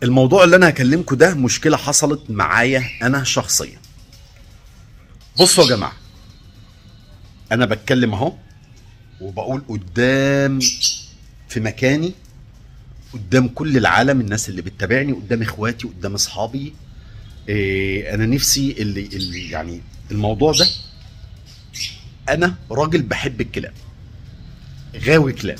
الموضوع اللي انا هكلمكم ده مشكله حصلت معايا انا شخصيا بصوا يا جماعه انا بتكلم اهو وبقول قدام في مكاني قدام كل العالم الناس اللي بتتابعني قدام اخواتي قدام اصحابي إيه انا نفسي اللي, اللي يعني الموضوع ده انا راجل بحب الكلاب غاوي كلاب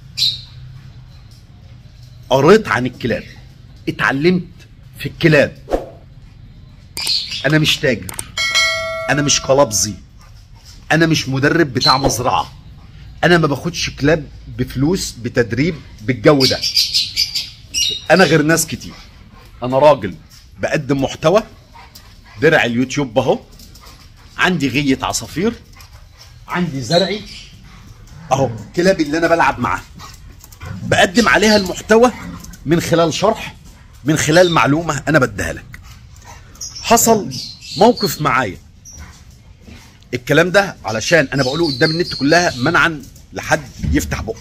قريت عن الكلاب اتعلمت في الكلاب انا مش تاجر انا مش قلبزي انا مش مدرب بتاع مزرعه انا ما باخدش كلاب بفلوس بتدريب بالجو ده انا غير ناس كتير انا راجل بقدم محتوى درع اليوتيوب اهو عندي غية عصافير عندي زرعي اهو كلابي اللي انا بلعب معاها بقدم عليها المحتوى من خلال شرح من خلال معلومة انا بديها لك حصل موقف معايا الكلام ده علشان انا بقوله قدام النت كلها منعا لحد يفتح بقه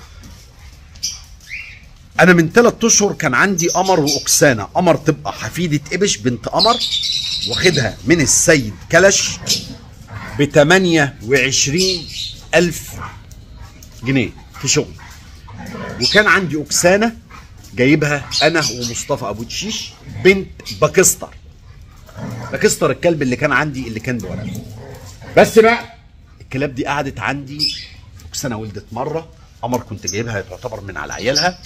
انا من ثلاث اشهر كان عندي قمر واكسانه قمر تبقى حفيده ابش بنت قمر واخدها من السيد كلش ب 28 الف جنيه في شغل وكان عندي اكسانه جايبها انا ومصطفى ابو تشيش بنت باكستر باكستر الكلب اللي كان عندي اللي كان بورق بس بقى الكلاب دي قعدت عندي اكسانه ولدت مره قمر كنت جايبها تعتبر من على عيالها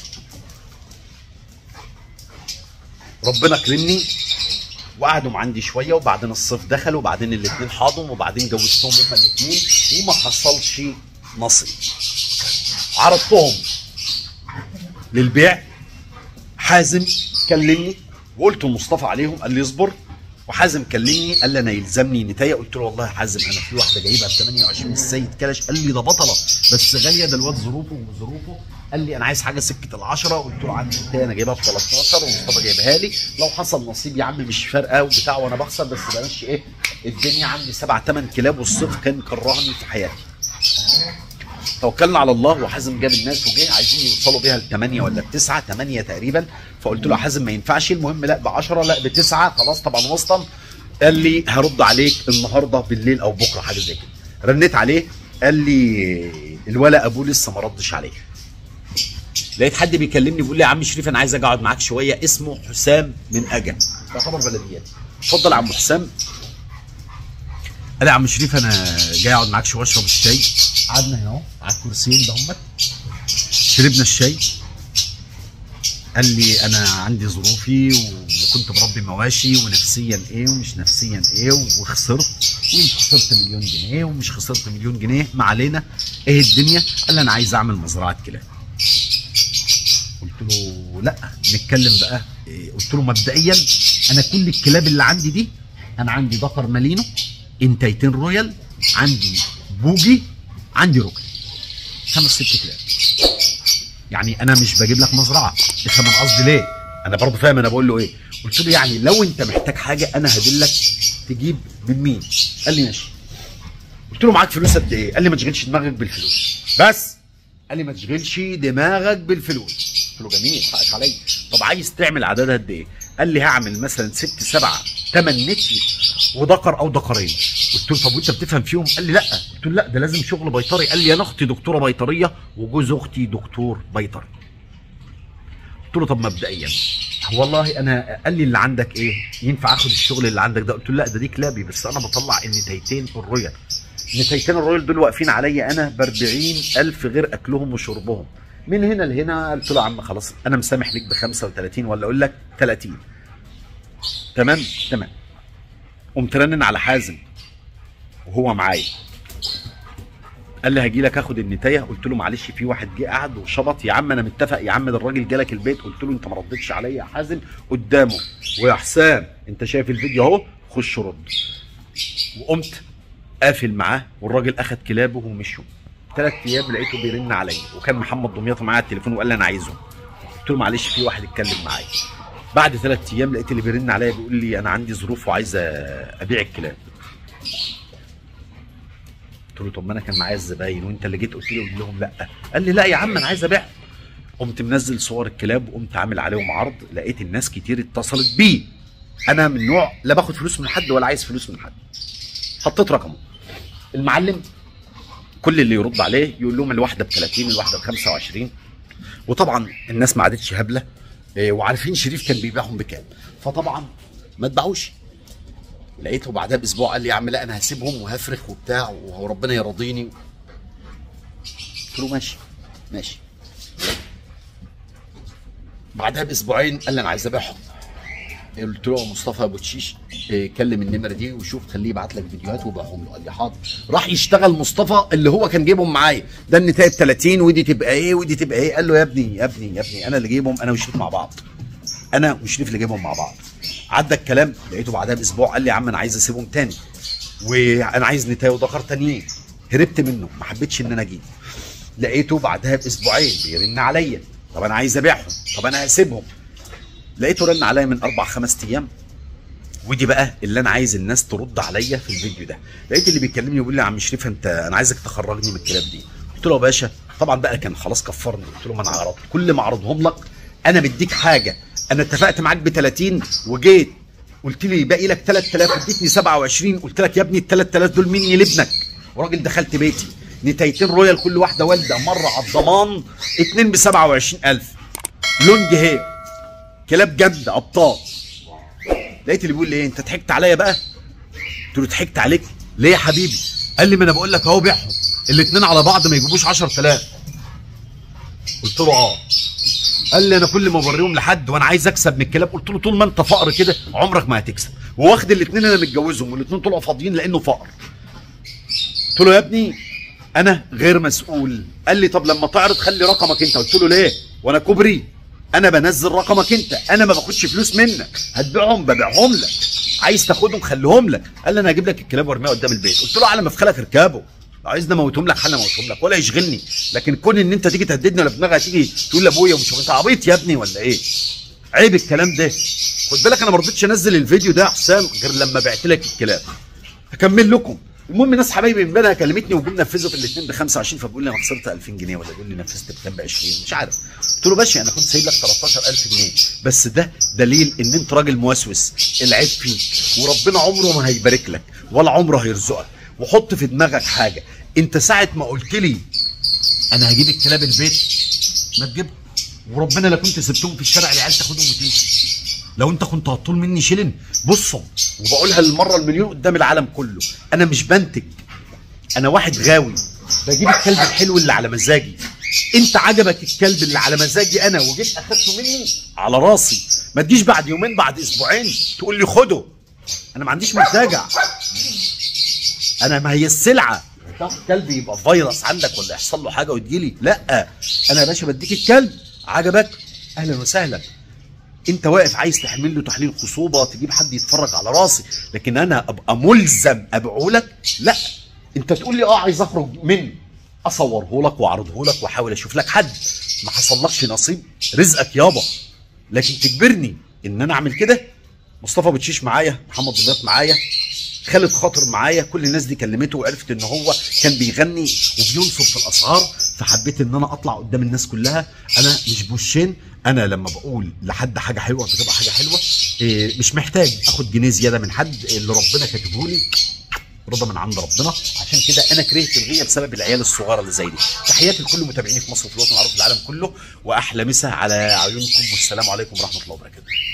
ربنا كرمني وقعدوا عندي شويه وبعدين الصيف دخل وبعدين الاثنين حاضوا وبعدين جوزتهم هما الاثنين وما حصلش نصيب عرضتهم للبيع حازم كلمني وقلت لمصطفى عليهم قال لي اصبر وحازم كلمني قال لي انا يلزمني نتايه قلت له والله يا حازم انا في واحده جايبها ب 28 السيد كلش قال لي ده بطله بس غاليه ده الواد ظروفه وظروفه قال لي انا عايز حاجه سكه العشرة قلت له عندي نتايه انا جايبها ب 13 ومصطفى جايبها لي لو حصل نصيب يا عم مش فارقه وبتاع وانا بخسر بس بلاش ايه الدنيا عندي سبع ثمان كلاب والصيف كان كرهني في حياتي توكلنا على الله وحازم جاب الناس وجه عايزين يوصلوا بيها لثمانية ولا بتسعة ثمانية تقريبا فقلت له يا حازم ما ينفعش المهم لا ب 10 لا بتسعة خلاص طبعا وسطا قال لي هرد عليك النهارده بالليل او بكره حاجه زي كده رنيت عليه قال لي الولا ابوه لسه ما ردش عليه لقيت حد بيكلمني بيقول لي يا عم شريف انا عايز اجي اقعد معاك شويه اسمه حسام من اجا يعتبر بلديات اتفضل يا عم حسام قال لي يا عم شريف انا جاي اقعد معاك شويه اشرب الشاي قعدنا هنا اهو على الكرسيين ده همت شربنا الشاي قال لي انا عندي ظروفي وكنت بربي مواشي ونفسيا ايه ومش نفسيا ايه وخسرت وانت خسرت مليون جنيه ومش خسرت مليون جنيه ما علينا ايه الدنيا قال لي انا عايز اعمل مزرعه كلاب قلت له لا نتكلم بقى إيه، قلت له مبدئيا انا كل الكلاب اللي عندي دي انا عندي ذكر مالينو انتيتين رويال عندي بوجي عندي ركن خمس ست كلاب يعني انا مش بجيب لك مزرعه افهم انا قصدي ليه انا برضه فاهم انا بقول له ايه قلت له يعني لو انت محتاج حاجه انا هدلك تجيب من مين قال لي ماشي قلت له معاك فلوس قد ايه قال لي ما تشغلش دماغك بالفلوس بس قال لي ما تشغلش دماغك بالفلوس قلت له جميل حقك عليا طب عايز تعمل عدد قد ايه قال لي هعمل مثلا ست سبعة تمن نتي وذكر او ذكرين قلت له طب وانت بتفهم فيهم قال لي لا قلت له لا ده لازم شغل بيطري قال لي انا اختي دكتوره بيطريه وجوز اختي دكتور بيطري قلت له طب مبدئيا والله انا قال لي اللي عندك ايه ينفع اخد الشغل اللي عندك ده قلت له لا ده دي كلابي بس انا بطلع النتايتين الرويال النتايتين الرويال دول واقفين عليا انا ب ألف غير اكلهم وشربهم من هنا لهنا قلت له يا عم خلاص انا مسامح ليك ب 35 ولا اقول لك 30 تمام تمام قمت رنن على حازم وهو معايا قال لي هجي لك اخد النتايه قلت له معلش في واحد جه قعد وشبط يا عم انا متفق يا عم ده الراجل جالك البيت قلت له انت ما ردتش عليا يا حازم قدامه ويا حسام انت شايف الفيديو اهو خش رد وقمت قافل معاه والراجل اخد كلابه ومشوا ثلاث ايام لقيته بيرن عليا وكان محمد دمياط معايا على التليفون وقال لي انا عايزه قلت له معلش في واحد اتكلم معايا بعد ثلاث ايام لقيت اللي بيرن عليا بيقول لي انا عندي ظروف وعايز ابيع الكلاب قلت له طب ما انا كان معايا الزباين وانت اللي جيت قلت لي قلت لهم لا قال لي لا يا عم انا عايز ابيع قمت منزل صور الكلاب وقمت عامل عليهم عرض لقيت الناس كتير اتصلت بيه انا من نوع لا باخد فلوس من حد ولا عايز فلوس من حد حطيت رقمه المعلم كل اللي يرد عليه يقول لهم الواحده ب 30 الواحده ب 25 وطبعا الناس ما عادتش هبله إيه، وعارفين شريف كان بيبيعهم بكام فطبعا ما اتباعوش لقيته بعدها باسبوع قال لي يا عم لا انا هسيبهم وهفرخ وبتاع وربنا يرضيني قلت له ماشي ماشي بعدها باسبوعين قال لي انا عايز ابيعهم قلت له يا مصطفى ابو تشيش إيه، كلم النمره دي وشوف خليه يبعت لك فيديوهات وبيعهم له قال لي حاضر راح يشتغل مصطفى اللي هو كان جايبهم معايا ده النتايه ب 30 ودي تبقى ايه ودي تبقى ايه قال له يا ابني يا ابني يا ابني انا اللي جايبهم انا وشريف مع بعض انا وشريف اللي جايبهم مع بعض عدى الكلام لقيته بعدها باسبوع قال لي يا عم انا عايز اسيبهم تاني وانا عايز نتايه ودكر تانيين هربت منه ما حبيتش ان انا اجيب لقيته بعدها باسبوعين بيرن عليا طب انا عايز ابيعهم طب انا هسيبهم لقيته رن عليا من اربع خمس ايام ودي بقى اللي انا عايز الناس ترد عليا في الفيديو ده لقيت اللي بيكلمني يقول لي يا عم شريف انت انا عايزك تخرجني من الكلاب دي قلت له يا باشا طبعا بقى كان خلاص كفرني قلت له ما انا عرضت كل ما اعرضهم لك انا مديك حاجه انا اتفقت معاك ب 30 وجيت قلت لي باقي لك 3000 اديتني 27 قلت لك يا ابني ال 3000 دول مني لابنك وراجل دخلت بيتي نتايتين رويال كل واحده والده مره على الضمان اتنين ب 27000 لونج هير كلاب جامده ابطال لقيت اللي بيقول لي ايه انت ضحكت عليا بقى قلت له ضحكت عليك ليه يا حبيبي قال لي ما انا بقول لك اهو بيعهم الاثنين على بعض ما يجيبوش 10000 قلت له اه قال لي انا كل ما اوريهم لحد وانا عايز اكسب من الكلاب قلت له طول ما انت فقر كده عمرك ما هتكسب وواخد الاثنين انا متجوزهم والاثنين طلعوا فاضيين لانه فقر قلت له يا ابني انا غير مسؤول قال لي طب لما تعرض خلي رقمك انت قلت له ليه وانا كوبري انا بنزل رقمك انت انا ما باخدش فلوس منك هتبيعهم ببيعهم لك عايز تاخدهم خليهم لك قال لي انا هجيب لك الكلاب وارميها قدام البيت قلت له على ما في خلك اركبه لو عايزني اموتهم لك حل اموتهم لك ولا يشغلني لكن كون ان انت تيجي تهددني ولا في دماغك تيجي تقول لابويا ومش انت عبيط يا ابني ولا ايه عيب الكلام ده خد بالك انا ما رضيتش انزل الفيديو ده يا حسام غير لما بعت لك الكلاب هكمل لكم المهم ناس حبايبي من بينها كلمتني وجم نفذوا في الاثنين ب 25 فبقول لي انا خسرت 2000 جنيه ولا بيقول لي نفذت بكام ب 20 مش عارف قلت له باشا انا كنت سايب لك 13000 جنيه بس ده دليل ان انت راجل موسوس العيب فيك وربنا عمره ما هيبارك لك ولا عمره هيرزقك وحط في دماغك حاجه انت ساعه ما قلت لي انا هجيب الكلاب البيت ما تجيبهم وربنا لا كنت سبتهم في الشارع العيال تاخدهم وتمشي لو انت كنت هتطول مني شيلن بصوا وبقولها المره المليون قدام العالم كله انا مش بنتج انا واحد غاوي بجيب الكلب الحلو اللي على مزاجي انت عجبك الكلب اللي على مزاجي انا وجيت اخدته مني على راسي ما تجيش بعد يومين بعد اسبوعين تقول لي خده انا ما عنديش مرتجع انا ما هي السلعه تاخد كلب يبقى فيروس عندك ولا يحصل له حاجه وتجيلي لا انا يا باشا بديك الكلب عجبك اهلا وسهلا انت واقف عايز تعمل له تحليل خصوبه تجيب حد يتفرج على راسي لكن انا ابقى ملزم ابيعه لك لا انت تقول لي اه عايز اخرج منه اصوره لك واعرضه لك واحاول اشوف لك حد ما حصلكش نصيب رزقك يابا لكن تجبرني ان انا اعمل كده مصطفى بتشيش معايا محمد ضياف معايا خالد خاطر معايا كل الناس دي كلمته وعرفت ان هو كان بيغني وبينصب في الاسعار فحبيت ان انا اطلع قدام الناس كلها انا مش بوشين انا لما بقول لحد حاجه حلوه بتبقى حاجه حلوه إيه مش محتاج اخد جنيه زياده من حد اللي ربنا كاتبه لي رضا من عند ربنا عشان كده انا كرهت الغيه بسبب العيال الصغيره اللي زي دي تحياتي لكل متابعيني في مصر وفي الوطن العربي في العالم كله واحلى مسا على عيونكم والسلام عليكم ورحمه الله وبركاته